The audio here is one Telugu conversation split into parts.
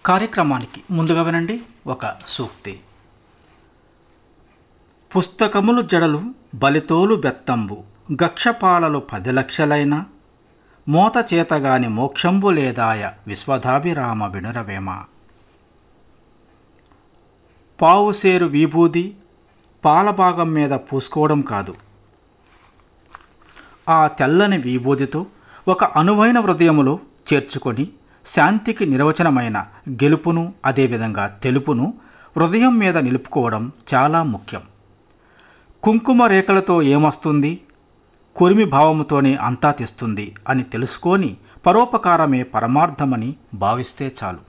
కార్యక్రమానికి ముందుగా వినండి ఒక సూక్తి పుస్తకములు జడలు బలితోలు బెత్తంబు గక్షపాలలు పది లక్షలైన మోత చేతగాని మోక్షంబు లేదాయ విశ్వధాభిరామ వినురవేమ పావుసేరు విభూది పాలభాగం మీద పూసుకోవడం కాదు ఆ తెల్లని విభూదితో ఒక అనువైన హృదయములో చేర్చుకొని శాంతికి నిర్వచనమైన గెలుపును అదేవిధంగా తెలుపును హృదయం మీద నిలుపుకోవడం చాలా ముఖ్యం కుంకుమ రేఖలతో ఏమొస్తుంది కొరిమి భావముతోనే అంతా తెస్తుంది అని తెలుసుకొని పరోపకారమే పరమార్థమని భావిస్తే చాలు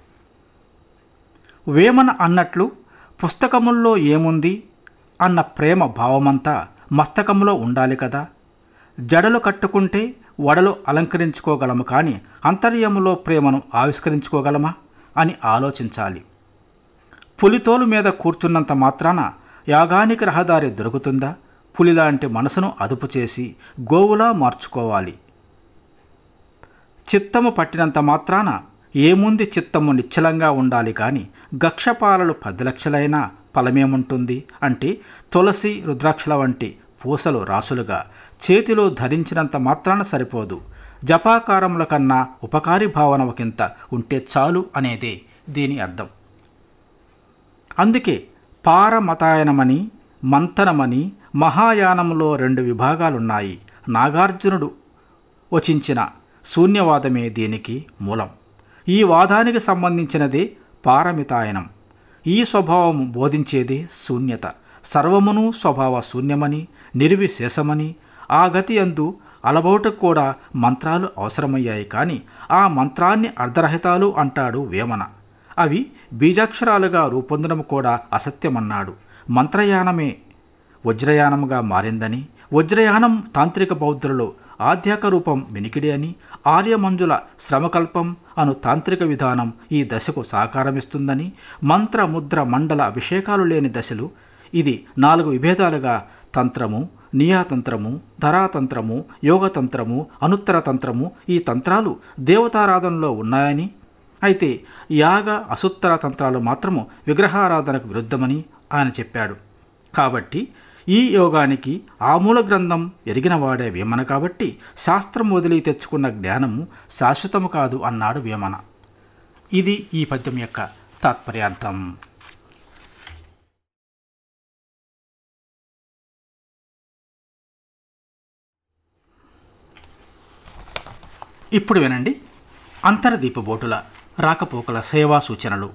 వేమన అన్నట్లు పుస్తకముల్లో ఏముంది అన్న ప్రేమ భావమంతా మస్తకములో ఉండాలి కదా జడలు కట్టుకుంటే వడలు అలంకరించుకోగలము కానీ అంతర్యములో ప్రేమను ఆవిష్కరించుకోగలమా అని ఆలోచించాలి పులితోలు మీద కూర్చున్నంత మాత్రాన యాగానికి రహదారి దొరుకుతుందా పులిలాంటి మనసును అదుపు చేసి గోవులా మార్చుకోవాలి చిత్తము పట్టినంత మాత్రాన ఏముంది చిత్తము నిశ్చలంగా ఉండాలి కానీ గక్షపాలలు పది లక్షలైనా ఫలమేముంటుంది అంటే తులసి రుద్రాక్షల వంటి పూసలు రాసులుగా చేతిలో ధరించినంత మాత్రాన సరిపోదు జపాకారముల కన్నా ఉపకారి భావన ఒకంత ఉంటే చాలు అనేదే దీని అర్థం అందుకే పారమతాయనమని మంతనమని మహాయానంలో రెండు విభాగాలున్నాయి నాగార్జునుడు వచించిన శూన్యవాదమే దీనికి మూలం ఈ వాదానికి సంబంధించినదే పారమితాయనం ఈ స్వభావం బోధించేదే శూన్యత సర్వమును స్వభావ శూన్యమని నిర్విశేషమని ఆ గతి అందు అలబోటకు కూడా మంత్రాలు అవసరమయ్యాయి కానీ ఆ మంత్రాన్ని అర్ధరహితాలు అంటాడు వేమన అవి బీజాక్షరాలుగా రూపొందడం కూడా అసత్యమన్నాడు మంత్రయానమే వజ్రయానముగా మారిందని వజ్రయానం తాంత్రిక బౌద్ధులలో ఆధ్యాక రూపం వినికిడి అని ఆర్యమంజుల శ్రమకల్పం అను తాంత్రిక విధానం ఈ దశకు సహకారమిస్తుందని మంత్ర ముద్ర మండల అభిషేకాలు లేని దశలు ఇది నాలుగు విభేదాలుగా తంత్రము నియాతంత్రము ధరాతంత్రము యోగతంత్రము అనుత్తర తంత్రము ఈ తంత్రాలు దేవతారాధనలో ఉన్నాయని అయితే యాగ అసుత్తర తంత్రాలు మాత్రము విగ్రహారాధనకు విరుద్ధమని ఆయన చెప్పాడు కాబట్టి ఈ యోగానికి ఆమూల గ్రంథం ఎరిగినవాడే వేమన కాబట్టి శాస్త్రం వదిలి తెచ్చుకున్న జ్ఞానము శాశ్వతము కాదు అన్నాడు వేమన ఇది ఈ పద్యం యొక్క తాత్పర్యార్థం ఇప్పుడు వినండి అంతర్దీప బోటుల రాకపోకల సేవా సూచనలు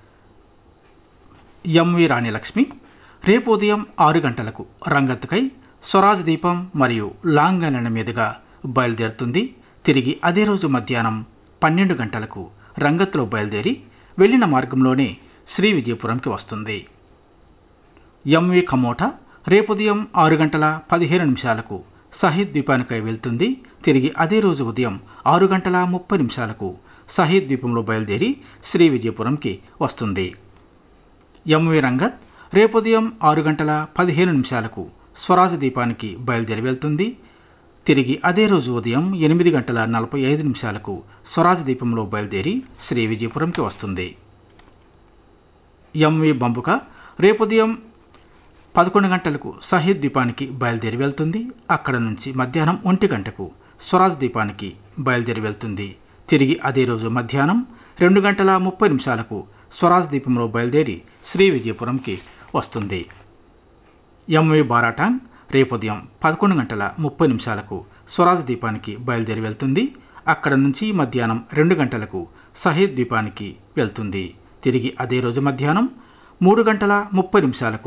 ఎంవి రాణిలక్ష్మి రేపు ఉదయం ఆరు గంటలకు రంగత్తుకై స్వరాజ్ దీపం మరియు లాంగనన మీదుగా బయలుదేరుతుంది తిరిగి అదే రోజు మధ్యాహ్నం పన్నెండు గంటలకు రంగత్తులో బయలుదేరి వెళ్ళిన మార్గంలోనే శ్రీ విజయపురంకి వస్తుంది ఎంవి ఖమోటా రేపు ఉదయం ఆరు గంటల పదిహేను నిమిషాలకు సహీద్ ద్వీపానికై వెళ్తుంది తిరిగి అదే రోజు ఉదయం ఆరు గంటల ముప్పై నిమిషాలకు సహీద్ ద్వీపంలో బయలుదేరి శ్రీ విజయపురంకి వస్తుంది ఎంవి రంగత్ రేపు ఉదయం ఆరు గంటల పదిహేను నిమిషాలకు స్వరాజ్ దీపానికి బయలుదేరి వెళ్తుంది తిరిగి అదే రోజు ఉదయం ఎనిమిది గంటల నలభై ఐదు నిమిషాలకు స్వరాజ్ దీపంలో బయలుదేరి శ్రీ విజయపురంకి వస్తుంది ఎంవి బంబుక రేపు ఉదయం పదకొండు గంటలకు సహీద్ ద్వీపానికి బయలుదేరి వెళ్తుంది అక్కడ నుంచి మధ్యాహ్నం ఒంటి గంటకు స్వరాజ్ ద్వీపానికి బయలుదేరి వెళ్తుంది తిరిగి అదే రోజు మధ్యాహ్నం రెండు గంటల ముప్పై నిమిషాలకు స్వరాజ్ ద్వీపంలో బయలుదేరి శ్రీ విజయపురంకి వస్తుంది ఎంవి బారాటాంగ్ రేపు ఉదయం పదకొండు గంటల ముప్పై నిమిషాలకు స్వరాజ్ ద్వీపానికి బయలుదేరి వెళ్తుంది అక్కడ నుంచి మధ్యాహ్నం రెండు గంటలకు సహీద్ ద్వీపానికి వెళ్తుంది తిరిగి అదే రోజు మధ్యాహ్నం మూడు గంటల ముప్పై నిమిషాలకు